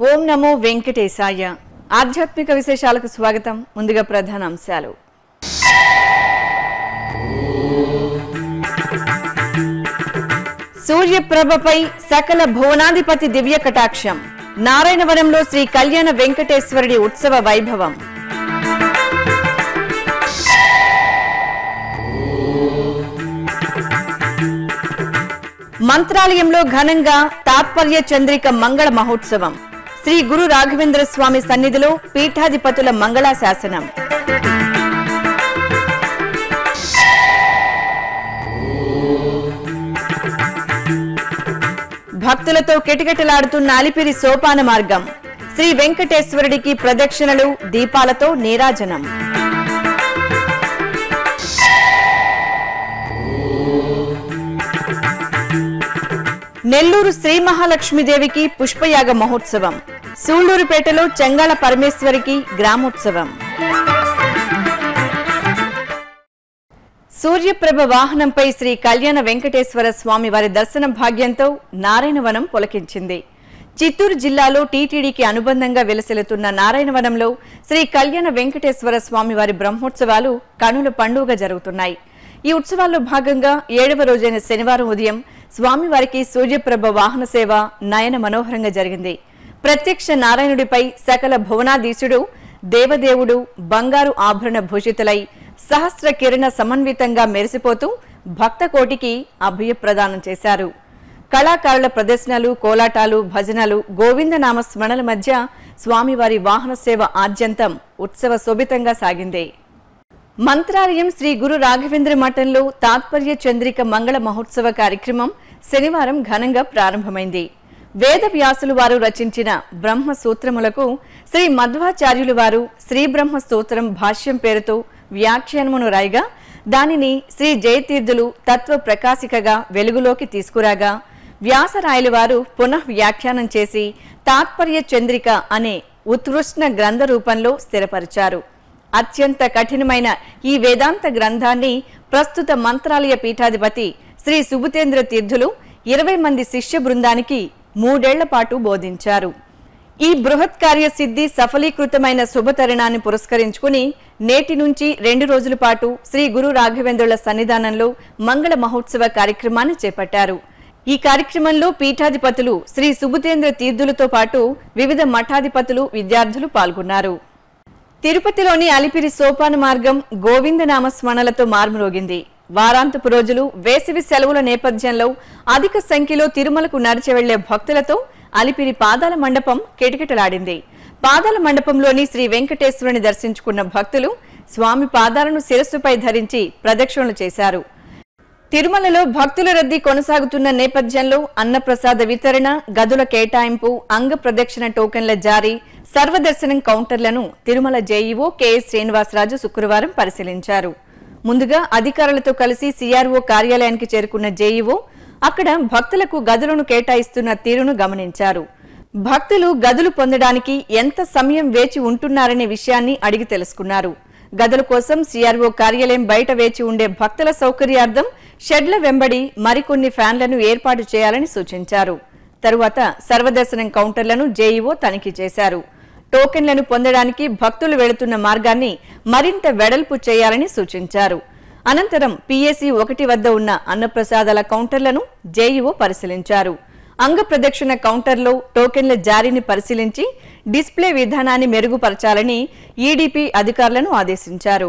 ఓం నమో వెంకటేశాయ ఆధ్యాత్మిక విశేషాలకు స్వాగతం ముందుగా ప్రధాన అంశాలు సూర్యప్రభపై సకల భువనాధిపతి దివ్య కటాక్షం నారాయణవనంలో శ్రీ కళ్యాణ వెంకటేశ్వరుడి ఉత్సవ వైభవం మంత్రాలయంలో ఘనంగా తాత్పర్య చంద్రిక మంగళ మహోత్సవం శ్రీ గురు రాఘవేంద్ర స్వామి సన్నిధిలో పీఠాధిపతుల మంగళా శాసనం భక్తులతో కిటకిటలాడుతున్న అలిపిరి సోపాన మార్గం శ్రీ వెంకటేశ్వరుడికి ప్రదక్షిణలు దీపాలతో నీరాజనం నెల్లూరు శ్రీ మహాలక్ష్మీదేవికి పుష్పయాగ మహోత్సవం సూళ్లూరుపేటలో చెంగాళ పరమేశ్వరికి గ్రామోత్సవం సూర్యప్రభ వాహనంపై శ్రీ కళ్యాణ వెంకటేశ్వర స్వామి వారి దర్శన భాగ్యంతో నారాయణవనం పులకించింది చిత్తూరు జిల్లాలో టీటీడీకి అనుబంధంగా వెలసిల్లుతున్న నారాయణవనంలో శ్రీ కళ్యాణ వెంకటేశ్వర స్వామి వారి బ్రహ్మోత్సవాలు కనుల పండుగ జరుగుతున్నాయి ఈ ఉత్సవాల్లో భాగంగా ఏడవ రోజైన శనివారం ఉదయం స్వామివారికి సూర్యప్రభ వాహన సేవ నయన మనోహరంగా జరిగింది ప్రత్యక్ష నారాయణుడిపై సకల భువనాధీశుడు దేవదేవుడు బంగారు ఆభరణ భూషితులై సహస్ర కిరణ సమన్వితంగా మెరిసిపోతూ భక్త కోటికి అభయప్రదానం చేశారు కళాకారుల ప్రదర్శనలు కోలాటాలు భజనలు గోవిందనామ స్మరణల మధ్య స్వామివారి వాహన సేవ ఆద్యంతం ఉత్సవ శోభితంగా సాగింది మంత్రాలయం శ్రీ గురు రాఘవేంద్ర మఠంలో తాత్పర్య చంద్రిక మంగళ మహోత్సవ కార్యక్రమం శనివారం ఘనంగా ప్రారంభమైంది వేద వ్యాసులు వారు రచించిన బ్రహ్మ సూత్రములకు శ్రీ మధ్వాచార్యులు వారు శ్రీ బ్రహ్మ సూత్రం భాష్యం పేరుతో వ్యాఖ్యానమును రాయగా దానిని శ్రీ జయతీర్థులు తత్వ ప్రకాశికగా వెలుగులోకి తీసుకురాగా వ్యాసరాయలు వారు పునః వ్యాఖ్యానం చేసి తాత్పర్య చంద్రిక అనే ఉత్కృష్ణ గ్రంథ రూపంలో స్థిరపరిచారు అత్యంత కఠినమైన ఈ వేదాంత గ్రంథాన్ని ప్రస్తుత మంత్రాలయ పీఠాధిపతి శ్రీ సుబుతేంద్ర తీర్థులు ఇరవై మంది శిష్య బృందానికి మూడేళ్ల పాటు బోధించారు ఈ బృహత్ కార్య సిద్ధి సఫలీకృతమైన శుభతరుణాన్ని పురస్కరించుకుని నేటి నుంచి రెండు రోజుల పాటు శ్రీ గురు రాఘవేంద్రుల సన్నిధానంలో మంగళ మహోత్సవ కార్యక్రమాన్ని చేపట్టారు ఈ కార్యక్రమంలో పీఠాధిపతులు శ్రీ సుబుతేంద్ర తీర్థులతో పాటు వివిధ మఠాధిపతులు విద్యార్థులు పాల్గొన్నారు తిరుపతిలోని అలిపిరి సోపాన మార్గం గోవిందనామ స్మరణలతో మార్మురోగింది వారాంతపు రోజులు వేసవి సెలవుల నేపథ్యంలో అధిక సంఖ్యలో తిరుమలకు నడిచి వెళ్లే భక్తులతో అలిపిరి పాదాల మండపం కిటకిటలాడింది పాదాల మండపంలోని శ్రీ వెంకటేశ్వరుని దర్శించుకున్న భక్తులు స్వామి పాదాలను శిరస్సుపై ధరించి ప్రదక్షిణలు చేశారు తిరుమలలో భక్తుల రద్దీ కొనసాగుతున్న నేపథ్యంలో అన్నప్రసాద వితరణ గదుల కేటాయింపు అంగ ప్రదక్షిణ టోకెన్ల జారీ సర్వదర్శనం కౌంటర్లను తిరుమల జేఈఓ కెఎస్ శ్రీనివాసరాజు శుక్రవారం పరిశీలించారు ముందుగా అధికారులతో కలిసి సిఆర్ఓ కార్యాలయానికి చేరుకున్న జేఈఓ అక్కడ భక్తులకు గదులను కేటాయిస్తున్న తీరును గమనించారు భక్తులు గదులు పొందడానికి ఎంత సమయం వేచి ఉంటున్నారనే విషయాన్ని అడిగి తెలుసుకున్నారు గదుల కోసం సిఆర్ఓ కార్యాలయం బయట వేచి ఉండే భక్తుల సౌకర్యార్థం షెడ్ల వెంబడి మరికొన్ని ఫ్యాన్లను ఏర్పాటు చేయాలని సూచించారు తరువాత సర్వదర్శనం కౌంటర్లను జేఈఓ తనిఖీ చేశారు టోకెన్లను పొందడానికి భక్తులు వెళుతున్న మార్గాన్ని మరింత వెడల్పు చేయాలని సూచించారు అనంతరం పిఎసి ఒకటి వద్ద ఉన్న అన్నప్రసాదాల కౌంటర్లను జేఈఓ పరిశీలించారు అంగ ప్రదక్షిణ కౌంటర్లో టోకెన్ల జారీని పరిశీలించి డిస్ప్లే విధానాన్ని మెరుగుపరచాలని ఈడీపీ అధికారులను ఆదేశించారు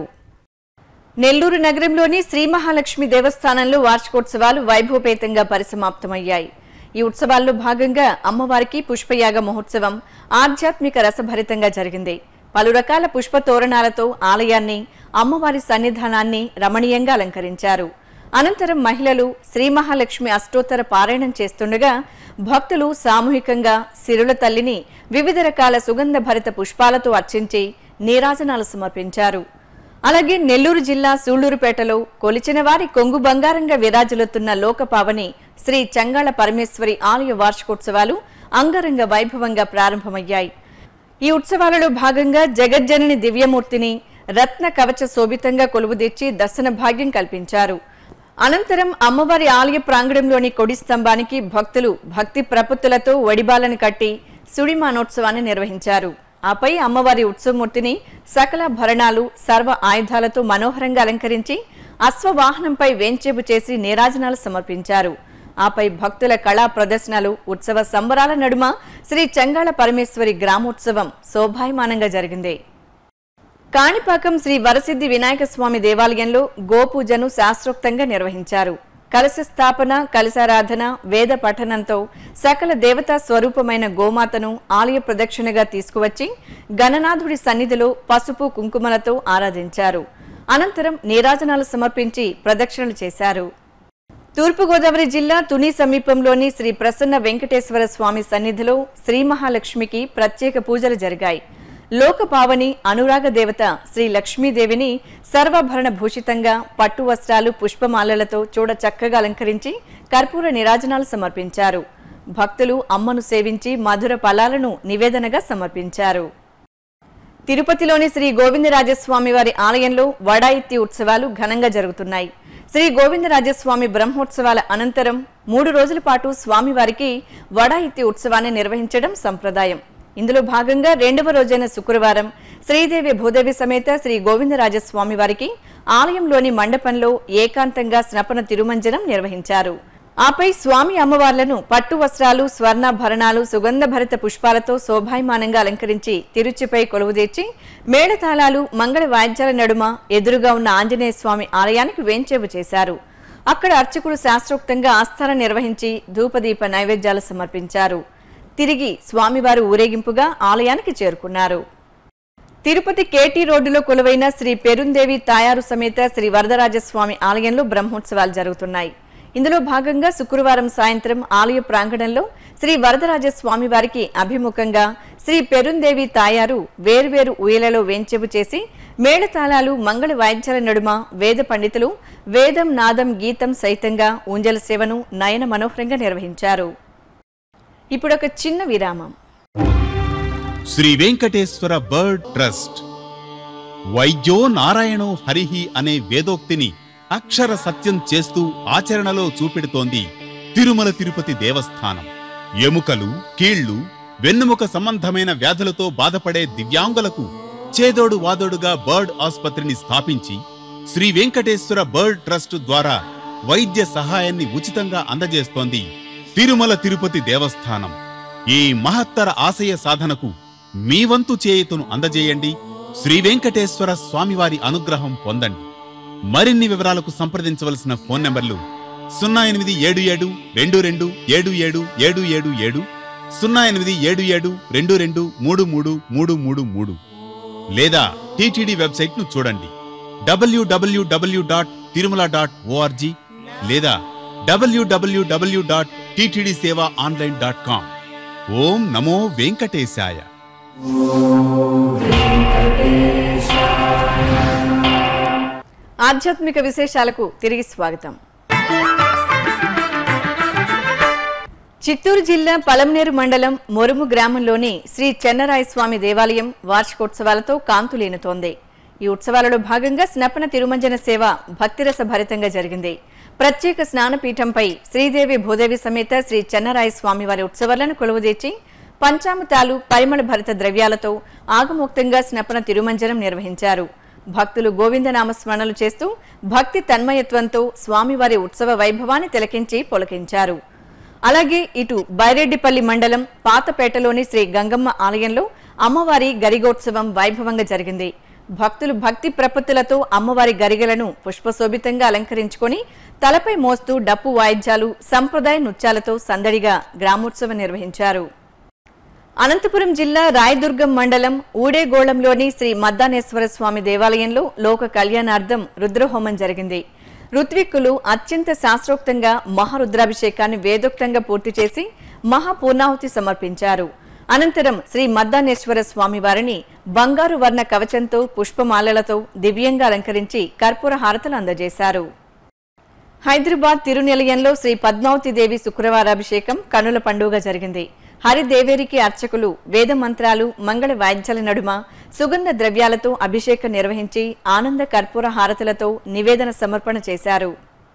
నెల్లూరు నగరంలోని శ్రీ మహాలక్ష్మి దేవస్థానంలో వార్షికోత్సవాలు వైభవపేతంగా పరిసమాప్తమయ్యాయి ఈ ఉత్సవాల్లో భాగంగా అమ్మవారికి పుష్పయాగ మహోత్సవం ఆధ్యాత్మిక రసభరితంగా జరిగింది పలు రకాల పుష్ప తోరణాలతో ఆలయాన్ని అమ్మవారి సన్నిధానాన్ని రమణీయంగా అలంకరించారు అనంతరం మహిళలు శ్రీ మహాలక్ష్మి అష్టోత్తర పారాయణం చేస్తుండగా భక్తులు సామూహికంగా సిరుల తల్లిని వివిధ రకాల సుగంధ భరిత పుష్పాలతో అర్చించి నీరాజనాలు సమర్పించారు అలాగే నెల్లూరు జిల్లా సూళ్లూరుపేటలో కొలిచిన వారి కొంగు బంగారంగా విరాజులుతున్న లోకపావని శ్రీ చంగాళ పరమేశ్వరి ఆలయ వార్షికోత్సవాలు అంగరంగ వైభవంగా ప్రారంభమయ్యాయి ఈ ఉత్సవాలలో భాగంగా జగజ్జనని దివ్యమూర్తిని రత్న కవచ శోభితంగా కొలువుదీర్చి దర్శన భాగ్యం కల్పించారు అనంతరం అమ్మవారి ఆలయ ప్రాంగణంలోని కొడి స్తంభానికి భక్తులు భక్తి ప్రపత్తులతో వడిబాలను కట్టి సుడిమానోత్సవాన్ని నిర్వహించారు ఆపై అమ్మవారి ఉత్సవమూర్తిని సకల భరణాలు సర్వ ఆయుధాలతో మనోహరంగా అలంకరించి అశ్వవాహనంపై వేంచేపు చేసి నీరాజనాలు సమర్పించారు ఆపై భక్తుల కళా ప్రదర్శనలు ఉత్సవ సంబరాల నడుమ శ్రీ చెంగాళ పరమేశ్వరి గ్రామోత్సవం శోభాయమానంగా జరిగింది కాణిపాకం శ్రీ వరసిద్ధి వినాయక స్వామి దేవాలయంలో గోపూజను శాస్త్రోక్తంగా నిర్వహించారు కలశ స్థాపన కలశారాధన వేద పఠనంతో సకల దేవతా స్వరూపమైన గోమాతను ఆలయ ప్రదక్షిణగా తీసుకువచ్చి గణనాథుడి సన్నిధిలో పసుపు కుంకుమలతో ఆరాధించారు అనంతరం నీరాజనాలు సమర్పించి ప్రదక్షిణలు చేశారు తూర్పుగోదావరి జిల్లా తుని సమీపంలోని శ్రీ ప్రసన్న వెంకటేశ్వర స్వామి సన్నిధిలో శ్రీ మహాలక్ష్మికి ప్రత్యేక పూజలు జరిగాయి లోకపావని అనురాగ దేవత శ్రీ లక్ష్మీదేవిని సర్వాభరణ భూషితంగా పట్టు వస్త్రాలు పుష్పమాలలతో చూడ చక్కగా అలంకరించి కర్పూర నిరాజనాలు సమర్పించారు భక్తులు అమ్మను సేవించి మధుర ఫలాలను నివేదనగా సమర్పించారు తిరుపతిలోని శ్రీ గోవిందరాజస్వామి వారి ఆలయంలో వడాయిత్తి ఉత్సవాలు ఘనంగా జరుగుతున్నాయి శ్రీ గోవిందరాజస్వామి బ్రహ్మోత్సవాల అనంతరం మూడు రోజుల పాటు స్వామివారికి వడాయిత్తి ఉత్సవాన్ని నిర్వహించడం సంప్రదాయం ఇందులో భాగంగా రెండవ రోజైన శుక్రవారం శ్రీదేవి భూదేవి సమేత శ్రీ గోవిందరాజస్వామి వారికి ఆలయంలోని మండపంలో ఏకాంతంగా స్నపన తిరుమంజనం నిర్వహించారు ఆపై స్వామి అమ్మవార్లను పట్టు వస్త్రాలు స్వర్ణాభరణాలు సుగంధభరిత పుష్పాలతో శోభాయమానంగా అలంకరించి తిరుచిపై కొలువుదీర్చి మేళతాళాలు మంగళ వాయిద్యాల నడుమ ఎదురుగా ఉన్న ఆంజనేయ స్వామి ఆలయానికి వేంచేపు చేశారు అక్కడ అర్చకుడు శాస్త్రోక్తంగా ఆస్థానం నిర్వహించి ధూపదీప నైవేద్యాలు సమర్పించారు తిరిగి స్వామివారు ఊరేగింపుగా ఆలయానికి చేరుకున్నారు తిరుపతి కేటీ రోడ్డులో కొలువైన శ్రీ పెరుందేవి తాయారు సమేత శ్రీ వరదరాజస్వామి ఆలయంలో బ్రహ్మోత్సవాలు జరుగుతున్నాయి ఇందులో భాగంగా శుక్రవారం సాయంత్రం ఆలయ ప్రాంగణంలో శ్రీ వరదరాజస్వామి వారికి అభిముఖంగా శ్రీ పెరుందేవి తాయారు వేర్వేరు ఊయలలో వేంచెపు చేసి మేళతాళాలు మంగళ వాయిద్యాల నడుమ వేద పండితులు వేదం నాదం గీతం సైతంగా ఊంజల సేవను నయన మనోహరంగా నిర్వహించారు ఇప్పుడు ఒక చిన్న విరామం శ్రీ వెంకటేశ్వర బర్డ్ ట్రస్ట్ వైద్యో నారాయణో హరిహి అనే వేదోక్తిని అక్షర సత్యం చేస్తూ ఆచరణలో చూపెడుతోంది తిరుమల తిరుపతి దేవస్థానం ఎముకలు కీళ్లు వెన్నుముక సంబంధమైన వ్యాధులతో బాధపడే దివ్యాంగులకు చేదోడు వాదోడుగా బర్డ్ ఆసుపత్రిని స్థాపించి శ్రీ వెంకటేశ్వర బర్డ్ ట్రస్ట్ ద్వారా వైద్య సహాయాన్ని ఉచితంగా అందజేస్తోంది తిరుమల తిరుపతి దేవస్థానం ఈ మహత్తర ఆశయ సాధనకు మీ వంతు చేయుతును అందజేయండి శ్రీ వెంకటేశ్వర స్వామివారి అనుగ్రహం పొందండి మరిన్ని వివరాలకు సంప్రదించవలసిన ఫోన్ నంబర్లు సున్నా ఎనిమిది ఏడు ఏడు రెండు రెండు ఏడు ఏడు ఏడు ఏడు ఏడు సున్నా ఎనిమిది ఏడు ఏడు రెండు రెండు మూడు మూడు మూడు మూడు మూడు లేదా టీటీడీ వెబ్సైట్ ను చూడండి WWW dot Tirumala dot ORG లేదా WWW dot TTD seva online dot com ఓం నమో వెంకటేశాయ ఆధ్యాత్మిక విశేషాలకు తిరిగి స్వాగతం చిత్తూరు జిల్లా పలంనేరు మండలం మొరుము గ్రామంలోని శ్రీ చెన్నరాయ స్వామి దేవాలయం వార్షికోత్సవాలతో కాంతులేనుతోంది ఈ ఉత్సవాలలో భాగంగా స్నపన తిరుమంజన సేవ భక్తిరస భరితంగా జరిగింది ప్రత్యేక స్నానపీఠంపై శ్రీదేవి భూదేవి సమేత శ్రీ చెన్నరాయ స్వామి వారి ఉత్సవాలను కొలువుదీర్చి పంచామృతాలు పరిమళ భరిత ద్రవ్యాలతో ఆగమోక్తంగా స్నపన తిరుమంజనం నిర్వహించారు భక్తులు గోవిందనామ స్మరణలు చేస్తూ భక్తి తన్మయత్వంతో స్వామివారి ఉత్సవ వైభవాన్ని తిలకించి పొలకించారు అలాగే ఇటు బైరెడ్డిపల్లి మండలం పాతపేటలోని శ్రీ గంగమ్మ ఆలయంలో అమ్మవారి గరిగోత్సవం వైభవంగా జరిగింది భక్తులు భక్తి ప్రపత్తులతో అమ్మవారి గరిగలను పుష్పశోభితంగా అలంకరించుకొని తలపై మోస్తూ డప్పు వాయిద్యాలు సంప్రదాయ నృత్యాలతో సందడిగా గ్రామోత్సవం నిర్వహించారు అనంతపురం జిల్లా రాయదుర్గం మండలం ఊడేగోళంలోని శ్రీ మద్దానేశ్వర స్వామి దేవాలయంలో లోక కళ్యాణార్థం రుద్రహోమం జరిగింది ఋత్విక్కులు అత్యంత శాస్త్రోక్తంగా మహారుద్రాభిషేకాన్ని వేదోక్తంగా పూర్తి చేసి మహాపూర్ణాహుతి సమర్పించారు అనంతరం శ్రీ మద్దానేశ్వర స్వామి వారిని బంగారు వర్ణ కవచంతో పుష్పమాలలతో దివ్యంగా అలంకరించి కర్పూర హారతలు అందజేశారు హైదరాబాద్ తిరునిలయంలో శ్రీ పద్మావతి దేవి శుక్రవారాభిషేకం కనుల పండుగ జరిగింది హరిదేవేరికి అర్చకులు వేద మంత్రాలు మంగళ వాయిద్యాల నడుమ సుగంధ ద్రవ్యాలతో అభిషేకం నిర్వహించి ఆనంద కర్పూర హారతులతో నివేదన సమర్పణ చేశారు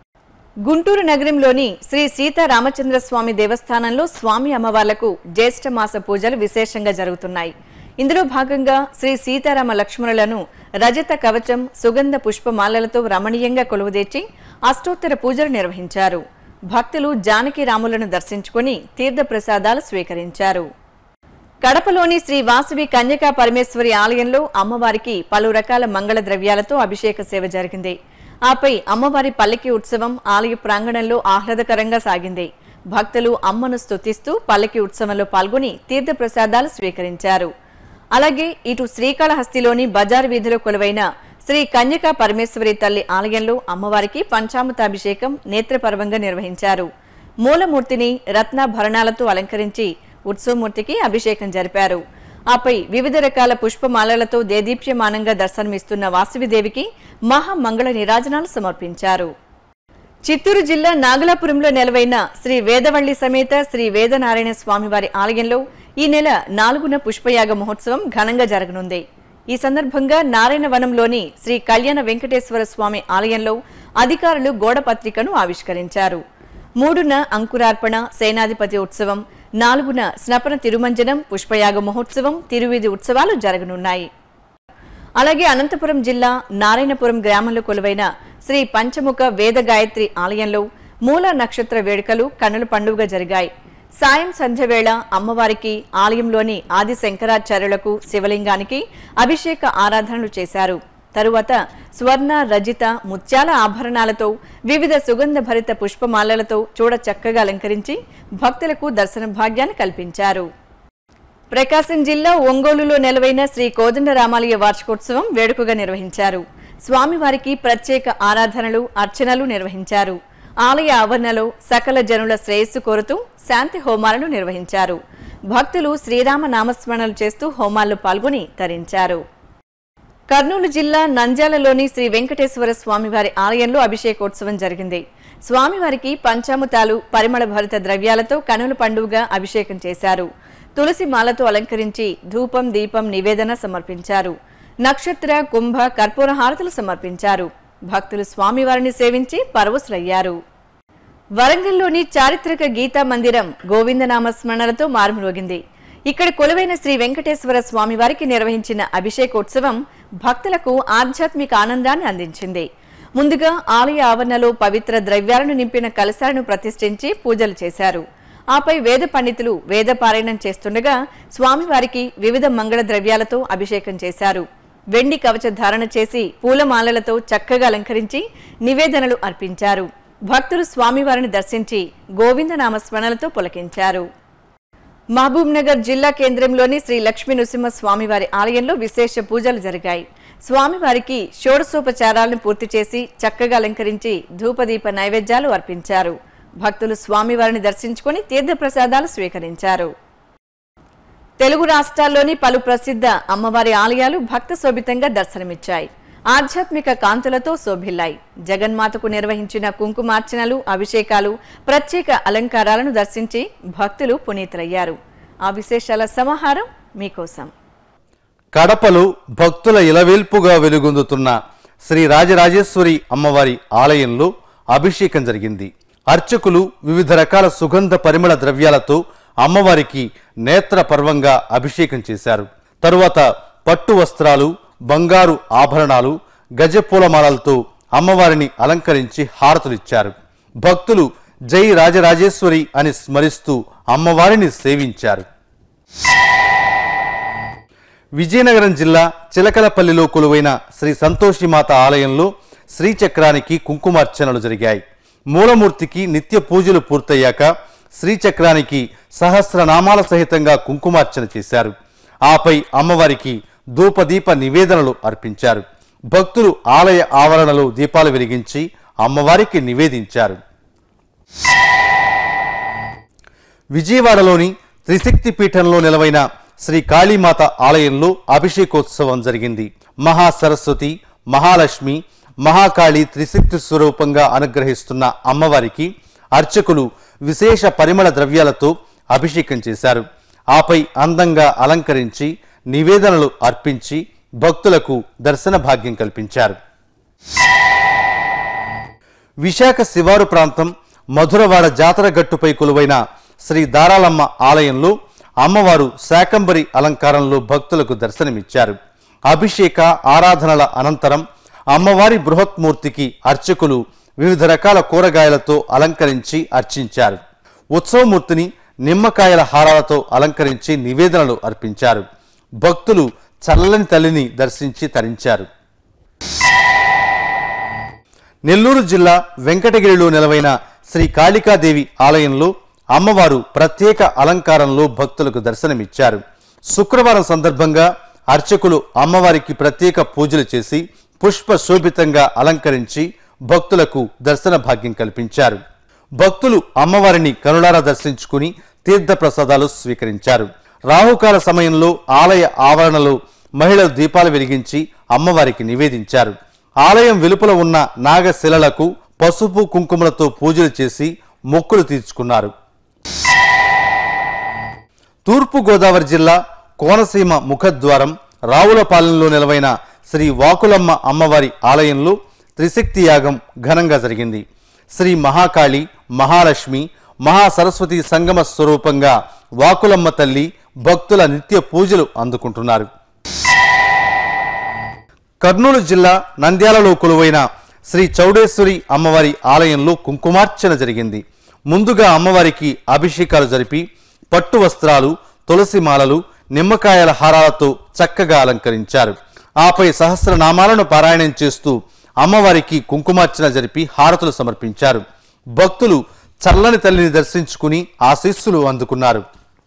గుంటూరు నగరంలోని శ్రీ సీతారామచంద్ర స్వామి దేవస్థానంలో స్వామి అమ్మవార్లకు జ్యేష్ఠ మాస పూజలు విశేషంగా జరుగుతున్నాయి ఇందులో భాగంగా శ్రీ సీతారామ లక్ష్మణులను రజత కవచం సుగంధ పుష్పమాలలతో రమణీయంగా కొలువుదీర్చి అష్టోత్తర పూజలు నిర్వహించారు భక్తులు జానకి రాములను దర్శించుకుని తీర్థ ప్రసాదాలు స్వీకరించారు కడపలోని శ్రీ వాసవి కన్యకా పరమేశ్వరి ఆలయంలో అమ్మవారికి పలు రకాల మంగళ ద్రవ్యాలతో అభిషేక సేవ జరిగింది ఆపై అమ్మవారి పల్లకి ఉత్సవం ఆలయ ప్రాంగణంలో ఆహ్లాదకరంగా సాగింది భక్తులు అమ్మను స్తుతిస్తూ పల్లకి ఉత్సవంలో పాల్గొని తీర్థ ప్రసాదాలు స్వీకరించారు అలాగే ఇటు శ్రీకాళహస్తిలోని బజార్ వీధిలో కొలువైన శ్రీ కన్యకా పరమేశ్వరి తల్లి ఆలయంలో అమ్మవారికి పంచామృతాభిషేకం నేత్రపర్వంగా నిర్వహించారు మూలమూర్తిని రత్నాభరణాలతో అలంకరించి ఉత్సవమూర్తికి అభిషేకం జరిపారు ఆపై వివిధ రకాల పుష్పమాలలతో దేదీప్యమానంగా దర్శనమిస్తున్న వాసవిదేవికి మహామంగళ నిరాజనాలు సమర్పించారు చిత్తూరు జిల్లా నాగలాపురంలో నెలవైన శ్రీ వేదవల్లి సమేత శ్రీ వేదనారాయణ స్వామివారి ఆలయంలో ఈ నెల నాలుగున పుష్పయాగ మహోత్సవం ఘనంగా జరగనుంది ఈ సందర్భంగా నారాయణవనంలోని శ్రీ కళ్యాణ వెంకటేశ్వర స్వామి ఆలయంలో అధికారులు గోడ పత్రికను ఆవిష్కరించారు మూడున అంకురార్పణ సేనాధిపతి ఉత్సవం నాలుగున స్నపన తిరుమంజనం పుష్పయాగ మహోత్సవం తిరువీధి ఉత్సవాలు జరగనున్నాయి అలాగే అనంతపురం జిల్లా నారాయణపురం గ్రామంలో కొలువైన శ్రీ పంచముఖ వేద గాయత్రి ఆలయంలో మూల నక్షత్ర వేడుకలు కన్నుల పండుగ జరిగాయి సాయం సంధ్య వేళ అమ్మవారికి ఆలయంలోని ఆది శంకరాచార్యులకు శివలింగానికి అభిషేక ఆరాధనలు చేశారు తరువాత స్వర్ణ రజిత ముత్యాల ఆభరణాలతో వివిధ సుగంధ భరిత పుష్పమాలలతో చూడ చక్కగా అలంకరించి భక్తులకు దర్శన భాగ్యాన్ని కల్పించారు ప్రకాశం జిల్లా ఒంగోలులో నెలవైన శ్రీ కోదండరామాలయ వార్షికోత్సవం వేడుకగా నిర్వహించారు స్వామివారికి ప్రత్యేక ఆరాధనలు అర్చనలు నిర్వహించారు ఆలయ ఆవరణలో సకల జనుల శ్రేయస్సు కోరుతూ శాంతి హోమాలను నిర్వహించారు భక్తులు శ్రీరామ నామస్మరణలు చేస్తూ హోమాల్లో పాల్గొని తరించారు కర్నూలు జిల్లా నంద్యాలలోని శ్రీ వెంకటేశ్వర స్వామివారి ఆలయంలో అభిషేకోత్సవం జరిగింది స్వామివారికి పంచామృతాలు పరిమళ భరిత ద్రవ్యాలతో కనుల పండుగగా అభిషేకం చేశారు తులసి మాలతో అలంకరించి ధూపం దీపం నివేదన సమర్పించారు నక్షత్ర కుంభ కర్పూర హారతులు సమర్పించారు భక్తులు స్వామివారిని సేవించి పరవశులయ్యారు వరంగల్లోని చారిత్రక గీతా మందిరం గోవిందనామ స్మరణలతో మారుమ్రోగింది ఇక్కడ కొలువైన శ్రీ వెంకటేశ్వర స్వామివారికి నిర్వహించిన అభిషేకోత్సవం భక్తులకు ఆధ్యాత్మిక ఆనందాన్ని అందించింది ముందుగా ఆలయ ఆవరణలో పవిత్ర ద్రవ్యాలను నింపిన కలశాలను ప్రతిష్ఠించి పూజలు చేశారు ఆపై వేద పండితులు వేద పారాయణం చేస్తుండగా స్వామివారికి వివిధ మంగళ ద్రవ్యాలతో అభిషేకం చేశారు వెండి కవచ ధారణ చేసి పూలమాలలతో చక్కగా అలంకరించి నివేదనలు అర్పించారు భక్తులు స్వామివారిని దర్శించి గోవిందనామ స్మరణలతో పులకించారు మహబూబ్ నగర్ జిల్లా కేంద్రంలోని శ్రీ లక్ష్మీ నృసింహ స్వామివారి ఆలయంలో విశేష పూజలు జరిగాయి స్వామివారికి షోడశోపచారాలను పూర్తి చేసి చక్కగా అలంకరించి ధూపదీప నైవేద్యాలు అర్పించారు భక్తులు స్వామివారిని దర్శించుకుని తీర్థప్రసాదాలు స్వీకరించారు తెలుగు రాష్ట్రాల్లోని పలు ప్రసిద్ధ అమ్మవారి ఆలయాలు భక్త శోభితంగా దర్శనమిచ్చాయి ఆధ్యాత్మిక కాంతులతో శోభిల్లాయి జగన్మాతకు నిర్వహించిన కుంకుమార్చనలు అభిషేకాలు ప్రత్యేక అలంకారాలను దర్శించి భక్తులు పునీతులయ్యారు ఆ విశేషాల సమాహారం మీకోసం కడపలో భక్తుల ఇలవేల్పుగా వెలుగొందుతున్న శ్రీ రాజరాజేశ్వరి అమ్మవారి ఆలయంలో అభిషేకం జరిగింది అర్చకులు వివిధ రకాల సుగంధ పరిమళ ద్రవ్యాలతో అమ్మవారికి నేత్ర పర్వంగా అభిషేకం చేశారు తరువాత పట్టు వస్త్రాలు బంగారు ఆభరణాలు గజపూలమాలలతో అమ్మవారిని అలంకరించి హారతులిచ్చారు భక్తులు జై రాజరాజేశ్వరి అని స్మరిస్తూ అమ్మవారిని సేవించారు విజయనగరం జిల్లా చిలకలపల్లిలో కొలువైన శ్రీ సంతోషిమాత ఆలయంలో శ్రీచక్రానికి కుంకుమార్చనలు జరిగాయి మూలమూర్తికి నిత్య పూజలు పూర్తయ్యాక శ్రీచక్రానికి సహస్రనామాల సహితంగా కుంకుమార్చన చేశారు ఆపై అమ్మవారికి ధూపదీప నివేదనలు అర్పించారు భక్తులు ఆలయ ఆవరణలో దీపాలు వెలిగించి అమ్మవారికి నివేదించారు విజయవాడలోని త్రిశక్తి పీఠంలో నిలవైన శ్రీ కాళీమాత ఆలయంలో అభిషేకోత్సవం జరిగింది మహాసరస్వతి మహాలక్ష్మి మహాకాళి త్రిశక్తి స్వరూపంగా అనుగ్రహిస్తున్న అమ్మవారికి అర్చకులు విశేష పరిమళ ద్రవ్యాలతో అభిషేకం చేశారు ఆపై అందంగా అలంకరించి నివేదనలు అర్పించి భక్తులకు దర్శన భాగ్యం కల్పించారు విశాఖ శివారు ప్రాంతం మధురవాడ జాతర గట్టుపై కొలువైన శ్రీ దారాలమ్మ ఆలయంలో అమ్మవారు శాకంబరి అలంకారంలో భక్తులకు దర్శనమిచ్చారు అభిషేక ఆరాధనల అనంతరం అమ్మవారి బృహత్మూర్తికి అర్చకులు వివిధ రకాల కూరగాయలతో అలంకరించి అర్చించారు ఉత్సవమూర్తిని నిమ్మకాయల హారాలతో అలంకరించి నివేదనలు అర్పించారు భక్తులు చల్లని తల్లిని దర్శించి తరించారు నెల్లూరు జిల్లా వెంకటగిరిలో నెలవైన శ్రీ కాళికాదేవి ఆలయంలో అమ్మవారు ప్రత్యేక అలంకారంలో భక్తులకు దర్శనమిచ్చారు శుక్రవారం సందర్భంగా అర్చకులు అమ్మవారికి ప్రత్యేక పూజలు చేసి పుష్ప శోభితంగా అలంకరించి భక్తులకు దర్శన భాగ్యం కల్పించారు భక్తులు అమ్మవారిని కనులారా దర్శించుకుని తీర్థ ప్రసాదాలు స్వీకరించారు రాహుకాల సమయంలో ఆలయ ఆవరణలో మహిళలు దీపాలు వెలిగించి అమ్మవారికి నివేదించారు ఆలయం వెలుపల ఉన్న నాగశిలలకు పసుపు కుంకుమలతో పూజలు చేసి మొక్కులు తీర్చుకున్నారు తూర్పు గోదావరి జిల్లా కోనసీమ ముఖద్వారం రావులపాలెంలో నిలవైన శ్రీ వాకులమ్మ అమ్మవారి ఆలయంలో త్రిశక్తి యాగం ఘనంగా జరిగింది శ్రీ మహాకాళి మహాలక్ష్మి మహాసరస్వతి సంగమ స్వరూపంగా వాకులమ్మ తల్లి భక్తుల నిత్య పూజలు అందుకుంటున్నారు కర్నూలు జిల్లా నంద్యాలలో కొలువైన శ్రీ చౌడేశ్వరి అమ్మవారి ఆలయంలో కుంకుమార్చన జరిగింది ముందుగా అమ్మవారికి అభిషేకాలు జరిపి పట్టు వస్త్రాలు తులసి మాలలు నిమ్మకాయల హారాలతో చక్కగా అలంకరించారు ఆపై సహస్రనామాలను పారాయణం చేస్తూ అమ్మవారికి కుంకుమార్చన జరిపి హారతులు సమర్పించారు భక్తులు చల్లని తల్లిని దర్శించుకుని ఆశీస్సులు అందుకున్నారు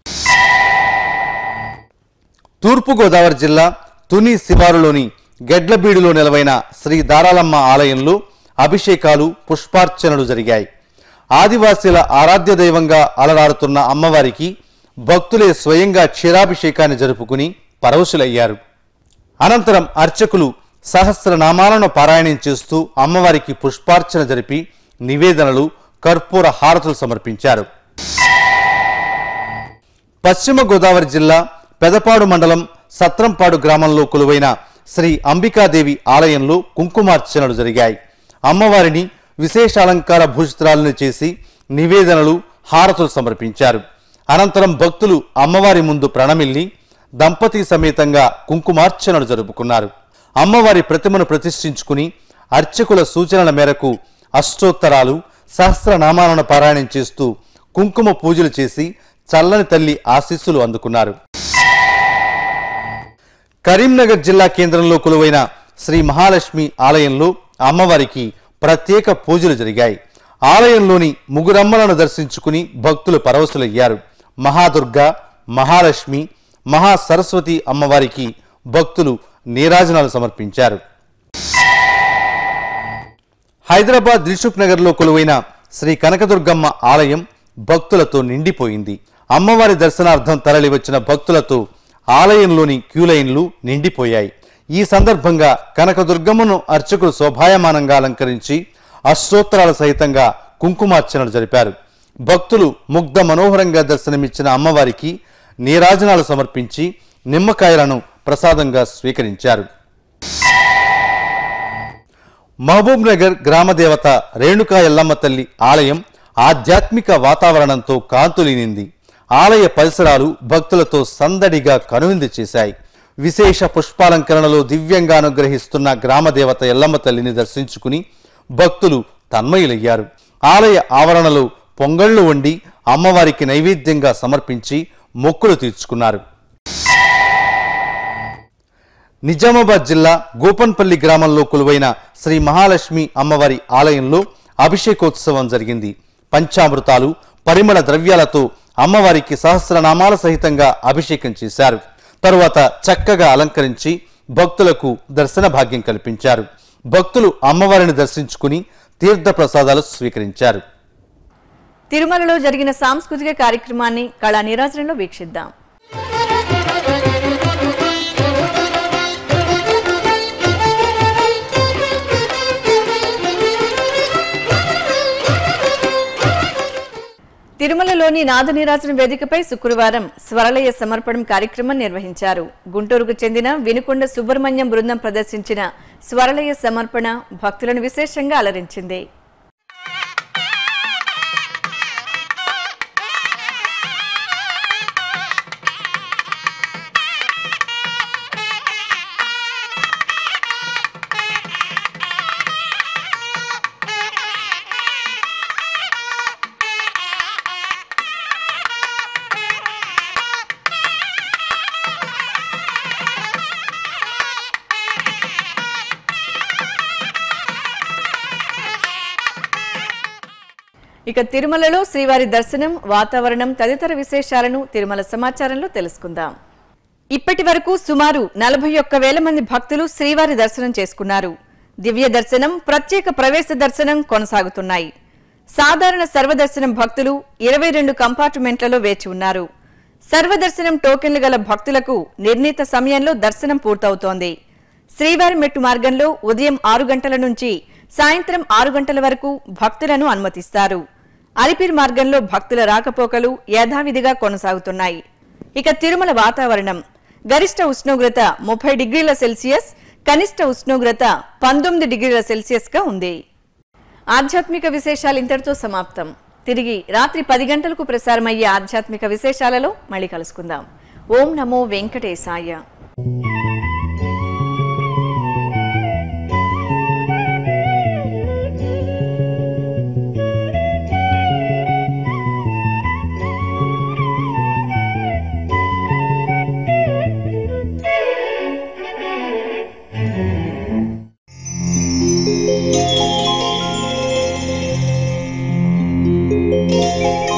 తూర్పుగోదావరి జిల్లా తుని శివారులోని గెడ్లబీడులో నెలవైన శ్రీ దారాలమ్మ ఆలయంలో అభిషేకాలు పుష్పార్చనలు జరిగాయి ఆదివాసీల ఆరాధ్య దైవంగా అలరారుతున్న అమ్మవారికి భక్తులే స్వయంగా క్షీరాభిషేకాన్ని జరుపుకుని పరవశులయ్యారు అనంతరం అర్చకులు సహస్రనామాలను పారాయణం చేస్తూ అమ్మవారికి పుష్పార్చన జరిపి నివేదనలు కర్పూర హారతులు సమర్పించారు పశ్చిమ గోదావరి జిల్లా పెదపాడు మండలం సత్రంపాడు గ్రామంలో కొలువైన శ్రీ అంబికాదేవి ఆలయంలో కుంకుమార్చనలు జరిగాయి అమ్మవారిని విశేష అలంకార భూషితురాలను చేసి నివేదనలు హారతులు సమర్పించారు అనంతరం భక్తులు అమ్మవారి ముందు ప్రణమిల్లి దంపతి సమేతంగా కుంకుమార్చనలు జరుపుకున్నారు అమ్మవారి ప్రతిమను ప్రతిష్ఠించుకుని అర్చకుల సూచనల మేరకు అష్టోత్తరాలు సహస్రనామాలను పారాయణం చేస్తూ కుంకుమ పూజలు చేసి చల్లని తల్లి ఆశీస్సులు అందుకున్నారు కరీంనగర్ జిల్లా కేంద్రంలో కొలువైన శ్రీ మహాలక్ష్మి ఆలయంలో అమ్మవారికి ప్రత్యేక పూజలు జరిగాయి ఆలయంలోని ముగురమ్మలను దర్శించుకుని భక్తులు పరవశులయ్యారు మహాదుర్గ మహాలక్ష్మి మహాసరస్వతి అమ్మవారికి భక్తులు నీరాజనాలు సమర్పించారు హైదరాబాద్ దిల్సుఖ్ నగర్లో కొలువైన శ్రీ కనకదుర్గమ్మ ఆలయం భక్తులతో నిండిపోయింది అమ్మవారి దర్శనార్థం తరలివచ్చిన భక్తులతో ఆలయంలోని క్యూలైన్లు నిండిపోయాయి ఈ సందర్భంగా కనకదుర్గమ్మను అర్చకులు శోభాయమానంగా అలంకరించి అష్టోత్తరాల సహితంగా కుంకుమార్చనలు జరిపారు భక్తులు ముగ్ధ మనోహరంగా దర్శనమిచ్చిన అమ్మవారికి నీరాజనాలు సమర్పించి నిమ్మకాయలను ప్రసాదంగా స్వీకరించారు మహబూబ్ నగర్ గ్రామదేవత రేణుకా ఎల్లమ్మ తల్లి ఆలయం ఆధ్యాత్మిక వాతావరణంతో కాంతులీనింది ఆలయ పరిసరాలు భక్తులతో సందడిగా కనువిందు చేశాయి విశేష పుష్పాలంకరణలో దివ్యంగా అనుగ్రహిస్తున్న గ్రామదేవత ఎల్లమ్మ తల్లిని దర్శించుకుని భక్తులు తన్మయులయ్యారు ఆలయ ఆవరణలో పొంగళ్లు వండి అమ్మవారికి నైవేద్యంగా సమర్పించి మొక్కులు తీర్చుకున్నారు నిజామాబాద్ జిల్లా గోపన్పల్లి గ్రామంలో కొలువైన శ్రీ మహాలక్ష్మి అమ్మవారి ఆలయంలో అభిషేకోత్సవం జరిగింది పంచామృతాలు పరిమళ ద్రవ్యాలతో అమ్మవారికి సహస్రనామాల సహితంగా అభిషేకం చేశారు తరువాత చక్కగా అలంకరించి భక్తులకు దర్శన భాగ్యం కల్పించారు భక్తులు అమ్మవారిని దర్శించుకుని తీర్థ ప్రసాదాలు స్వీకరించారు తిరుమలలో జరిగిన సాంస్కృతిక కార్యక్రమాన్ని కళా నీరాజనంలో వీక్షిద్దాం తిరుమలలోని నాదనీరాజన వేదికపై శుక్రవారం స్వరలయ సమర్పణం కార్యక్రమం నిర్వహించారు గుంటూరుకు చెందిన వినుకొండ సుబ్రహ్మణ్యం బృందం ప్రదర్శించిన స్వరలయ సమర్పణ భక్తులను విశేషంగా అలరించింది ఇక తిరుమలలో శ్రీవారి దర్శనం వాతావరణం తదితర విశేషాలను తిరుమల సమాచారంలో తెలుసుకుందాం ఇప్పటి వరకు సుమారు నలభై ఒక్క వేల మంది భక్తులు శ్రీవారి దర్శనం చేసుకున్నారు దివ్య దర్శనం ప్రత్యేక ప్రవేశ దర్శనం కొనసాగుతున్నాయి సాధారణ సర్వదర్శనం భక్తులు ఇరవై రెండు కంపార్ట్మెంట్లలో వేచి ఉన్నారు సర్వదర్శనం టోకెన్లు గల భక్తులకు నిర్ణీత సమయంలో దర్శనం పూర్తవుతోంది శ్రీవారి మెట్టు మార్గంలో ఉదయం ఆరు గంటల నుంచి సాయంత్రం ఆరు గంటల వరకు భక్తులను అనుమతిస్తారు అలిపిరి మార్గంలో భక్తుల రాకపోకలు యథావిధిగా కొనసాగుతున్నాయి ఇక తిరుమల వాతావరణం గరిష్ట ఉష్ణోగ్రత ముప్పై డిగ్రీల సెల్సియస్ కనిష్ట ఉష్ణోగ్రత పంతొమ్మిది డిగ్రీల సెల్సియస్ గా ఉంది ఆధ్యాత్మిక విశేషాలు ఇంతటితో సమాప్తం తిరిగి రాత్రి పది గంటలకు ప్రసారమయ్యే ఆధ్యాత్మిక విశేషాలలో మళ్ళీ కలుసుకుందాం ఓం నమో వెంకటేశాయ Thank you.